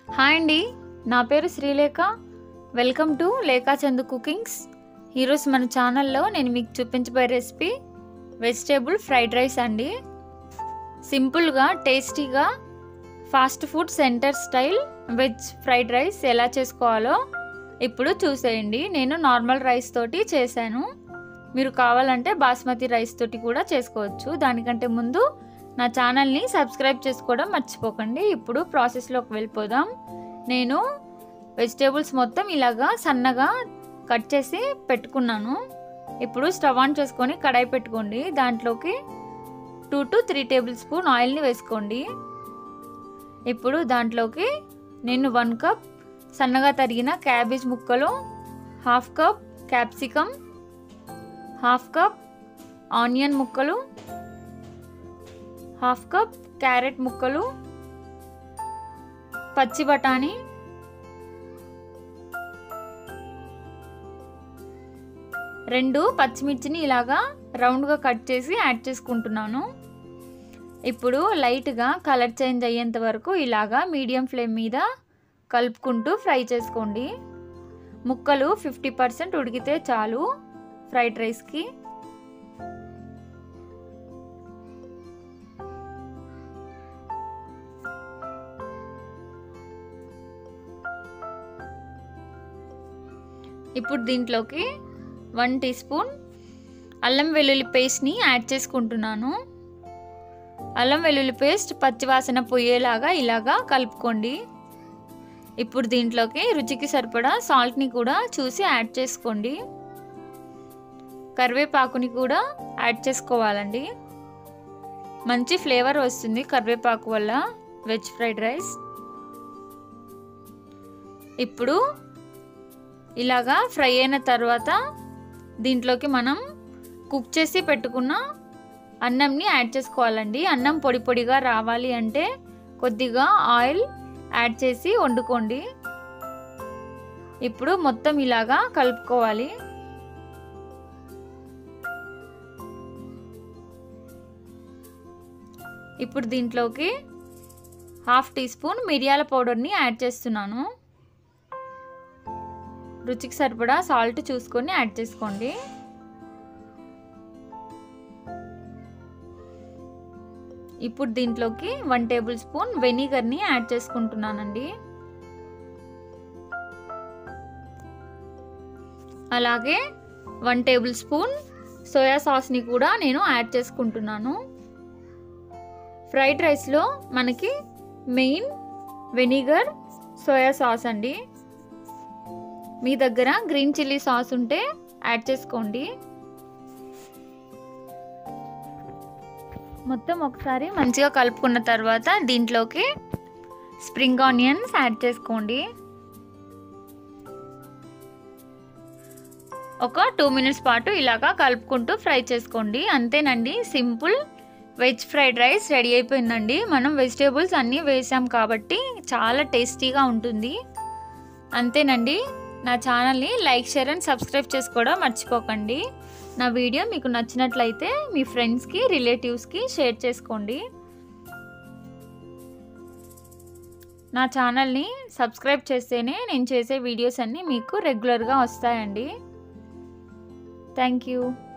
hi అండి నా పేరు Srilekha welcome to Lekha Chandu cookings ఈరోజు మన ఛానల్లో నేను మీకు చూపించబోయే రెసిపీ వెజిటేబుల్ ఫ్రైడ్ రైస్ అండి సింపుల్గా టేస్టీగా fast food centre style veg fried rice ఎలా చేసుకోవాలో ఇప్పుడు చూసేయండి నేను నార్మల్ రైస్ తోటి చేశాను మీరు కావాలంటే బాస్మతి రైస్ తోటి కూడా చేసుకోవచ్చు దానికంటే ముందు నా ఛానల్ని సబ్స్క్రైబ్ చేసుకోవడం మర్చిపోకండి ఇప్పుడు ప్రాసెస్లోకి వెళ్ళిపోదాం నేను వెజిటేబుల్స్ మొత్తం ఇలాగా సన్నగా కట్ చేసి పెట్టుకున్నాను ఇప్పుడు స్టవ్ ఆన్ చేసుకొని కడాయి పెట్టుకోండి దాంట్లోకి two to three tablespoon ఆయిల్ని వేసుకోండి ఇప్పుడు దాంట్లోకి నేను వన్ కప్ సన్నగా తరిగిన క్యాబేజ్ ముక్కలు half cup capsicum half cup onion ముక్కలు హాఫ్ కప్ క్యారెట్ ముక్కలు పచ్చి బఠానీ రెండు పచ్చిమిర్చిని ఇలాగా రౌండ్గా కట్ చేసి యాడ్ చేసుకుంటున్నాను ఇప్పుడు లైట్గా కలర్ చేంజ్ అయ్యేంత వరకు ఇలాగా మీడియం ఫ్లేమ్ మీద కలుపుకుంటూ ఫ్రై చేసుకోండి ముక్కలు ఫిఫ్టీ పర్సెంట్ ఉడికితే చాలు ఫ్రైడ్ రైస్కి ఇప్పుడు దీంట్లోకి వన్ టీ స్పూన్ అల్లం వెల్లుల్లి పేస్ట్ని యాడ్ చేసుకుంటున్నాను అల్లం వెల్లుల్లి పేస్ట్ పచ్చివాసన పోయేలాగా ఇలాగా కలుపుకోండి ఇప్పుడు దీంట్లోకి రుచికి సరిపడా సాల్ట్ని కూడా చూసి యాడ్ చేసుకోండి కరివేపాకుని కూడా యాడ్ చేసుకోవాలండి మంచి ఫ్లేవర్ వస్తుంది కరివేపాకు వల్ల వెజ్ ఫ్రైడ్ రైస్ ఇప్పుడు ఇలాగా ఫ్రై అయిన తర్వాత దీంట్లోకి మనం కుక్ చేసి పెట్టుకున్న అన్నంని యాడ్ చేసుకోవాలండి అన్నం పొడి పొడిగా రావాలి అంటే కొద్దిగా ఆయిల్ యాడ్ చేసి వండుకోండి ఇప్పుడు మొత్తం ఇలాగా కలుపుకోవాలి ఇప్పుడు దీంట్లోకి హాఫ్ టీ స్పూన్ మిరియాల పౌడర్ని యాడ్ చేస్తున్నాను రుచికి సరిపడా సాల్ట్ చూసుకొని యాడ్ చేసుకోండి ఇప్పుడు దీంట్లోకి వన్ టేబుల్ స్పూన్ వెనిగర్ని యాడ్ చేసుకుంటున్నానండి అలాగే వన్ టేబుల్ స్పూన్ సోయా సాస్ని కూడా నేను యాడ్ చేసుకుంటున్నాను ఫ్రైడ్ రైస్లో మనకి మెయిన్ వెనిగర్ సోయా సాస్ అండి మీ దగ్గర గ్రీన్ చిల్లీ సాస్ ఉంటే యాడ్ చేసుకోండి మొత్తం ఒకసారి మంచిగా కలుపుకున్న తర్వాత దీంట్లోకి స్ప్రింగ్ ఆనియన్స్ యాడ్ చేసుకోండి ఒక టూ మినిట్స్ పాటు ఇలాగా కలుపుకుంటూ ఫ్రై చేసుకోండి అంతేనండి simple veg fried rice ready అయిపోయిందండి మనం వెజిటేబుల్స్ అన్నీ వేసాం కాబట్టి చాలా టేస్టీగా ఉంటుంది అంతేనండి నా ఛానల్ని లైక్ షేర్ అండ్ సబ్స్క్రైబ్ చేసుకోవడం మర్చిపోకండి నా వీడియో మీకు నచ్చినట్లయితే మీ ఫ్రెండ్స్కి రిలేటివ్స్కి షేర్ చేసుకోండి నా ఛానల్ని సబ్స్క్రైబ్ చేస్తేనే నేను చేసే వీడియోస్ అన్నీ మీకు రెగ్యులర్గా వస్తాయండి థ్యాంక్ యూ